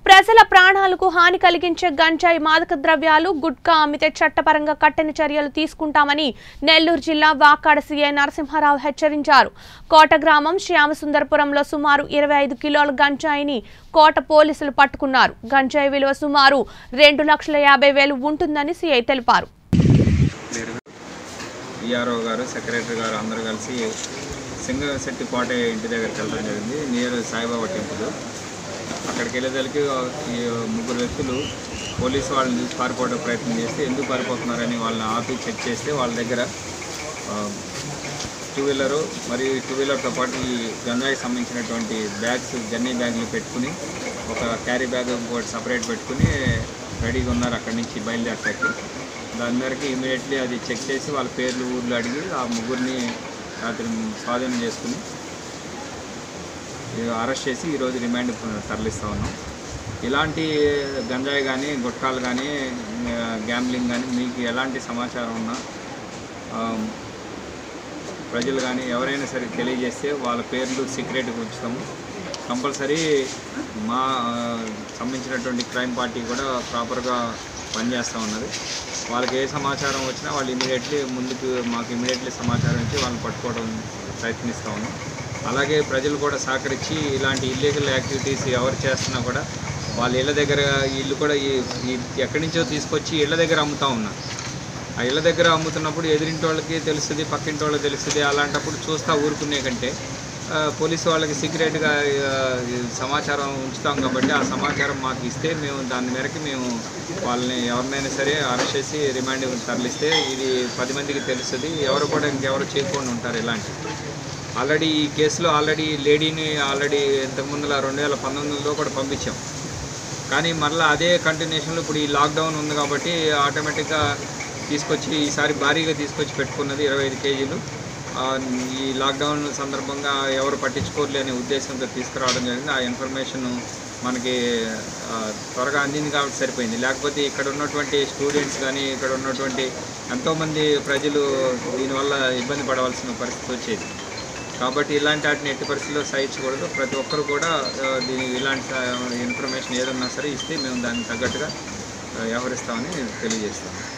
ప్రజల ప్రాణాలకు హాని కలిగించే గంజాయి మాదక ద్రవ్యాలు గుట్కా అమ్మితే చట్టపరంగా కఠిన చర్యలు తీసుకుంటామని నెల్లూరు జిల్లా వాకాడ సీఐ నరసింహారావు హెచ్చరించారు కోట గ్రామం శ్యామసుందరపురంలో సుమారు ఇరవై ఐదు కిలోల గంజాయిని కోట పోలీసులు పట్టుకున్నారు గంజాయి విలువ సుమారు రెండు లక్షల యాభై వేలు ఉంటుందని సీఐ తెలిపారు క్లియర్గా ఈఆర్ఓ గారు సెక్రటరీ గారు అందరూ కలిసి సింగశెట్టిపాటే ఇంటి దగ్గరికి వెళ్ళడం జరిగింది నియర్ సాయిబాబా టెంపుల్ అక్కడికి వెళ్ళేదానికి ఈ ముగ్గురు వ్యక్తులు పోలీసు వాళ్ళని చూసి పారిపోవడం ప్రయత్నం చేస్తే ఎందుకు పారిపోతున్నారని వాళ్ళని ఆపి చెక్ చేస్తే వాళ్ళ దగ్గర టూ వీలరు మరియు టూ వీలర్తో పాటు ఈ గంజాయికి సంబంధించినటువంటి బ్యాగ్స్ జర్నీ బ్యాగులు పెట్టుకుని ఒక క్యారీ బ్యాగ్ ఒకటి సపరేట్ పెట్టుకుని రెడీగా ఉన్నారు అక్కడి నుంచి బయలుదేరటానికి దాని మేరకు ఇమీడియట్లీ అది చెక్ చేసి వాళ్ళ పేర్లు ఊర్లు అడిగి ఆ ముగ్గురిని రాత్రి స్వాధీనం చేసుకుని ఈ అరెస్ట్ చేసి ఈరోజు రిమాండ్ తరలిస్తూ ఉన్నాం ఇలాంటి గంజాయి కానీ గుట్కాలు కానీ గ్యాంబ్లింగ్ కానీ మీకు ఎలాంటి సమాచారం ఉన్నా ఆ, ప్రజలు కానీ ఎవరైనా సరే తెలియజేస్తే వాళ్ళ పేర్లు సీక్రెట్గా ఉంచుతాము కంపల్సరీ మా ఆ, సంబంధించినటువంటి క్రైమ్ పార్టీ కూడా ప్రాపర్గా పనిచేస్తూ ఉన్నది వాళ్ళకి ఏ సమాచారం వచ్చినా వాళ్ళు ఇమీడియట్లీ ముందుకు మాకు ఇమీడియట్లీ సమాచారం ఇచ్చి వాళ్ళని పట్టుకోవడం ప్రయత్నిస్తూ ఉన్నాం అలాగే ప్రజలు కూడా సహకరించి ఇలాంటి ఇల్లీగల్ యాక్టివిటీస్ ఎవరు చేస్తున్నా కూడా వాళ్ళ ఇళ్ళ దగ్గర వీళ్ళు కూడా ఈ ఈ- ఎక్కడి నుంచో తీసుకొచ్చి ఇళ్ళ దగ్గర అమ్ముతూ ఉన్నారు ఆ ఇళ్ళ దగ్గర అమ్ముతున్నప్పుడు ఎదిరింటి వాళ్ళకి తెలుస్తుంది పక్కింటి వాళ్ళకి తెలుస్తుంది అలాంటప్పుడు చూస్తా ఊరుకునే కంటే ఆ, పోలీసు వాళ్ళకి సీక్రెట్గా ఆ, ఈ సమాచారం ఉంచుతాం కాబట్టి ఆ సమాచారం మాకు ఇస్తే మేము దాని మేరకు మేము వాళ్ళని ఎవరినైనా సరే అరెస్ట్ చేసి రిమాండ్ తరలిస్తే ఇది పది మందికి తెలుస్తుంది ఎవరు కూడా ఇంకెవరు చేయకుండా ఉంటారు ఇలాంటి ఆల్రెడీ ఈ కేసులో ఆల్రెడీ లేడీని ఆల్రెడీ ఇంతకుముందుల రెండు వేల పంతొమ్మిదిలో కూడా పంపించాం కానీ మరలా అదే కంటిన్యూషన్లో ఇప్పుడు ఈ లాక్డౌన్ ఉంది కాబట్టి ఆటోమేటిక్గా తీసుకొచ్చి ఈసారి భారీగా తీసుకొచ్చి పెట్టుకున్నది ఇరవై ఐదు కేజీలు ఆ, ఈ లాక్డౌన్ సందర్భంగా ఎవరు పట్టించుకోరులే అనే ఉద్దేశంతో తీసుకురావడం జరిగింది ఆ ఇన్ఫర్మేషన్ మనకి ఆ, త్వరగా అందింది కాబట్టి సరిపోయింది లేకపోతే ఇక్కడ ఉన్నటువంటి స్టూడెంట్స్ కానీ ఇక్కడ ఉన్నటువంటి ఎంతోమంది ప్రజలు దీనివల్ల ఇబ్బంది పడవలసిన పరిస్థితి వచ్చేది కాబట్టి ఇలాంటి వాటిని ఎట్టి పరిస్థితుల్లో సహించకూడదు ప్రతి ఒక్కరు కూడా ఆ, దీని ఇలాంటి ఇన్ఫర్మేషన్ ఏదన్నా సరే ఇస్తే మేము దానికి తగ్గట్టుగా ఆ, వ్యవహరిస్తామని తెలియజేస్తాం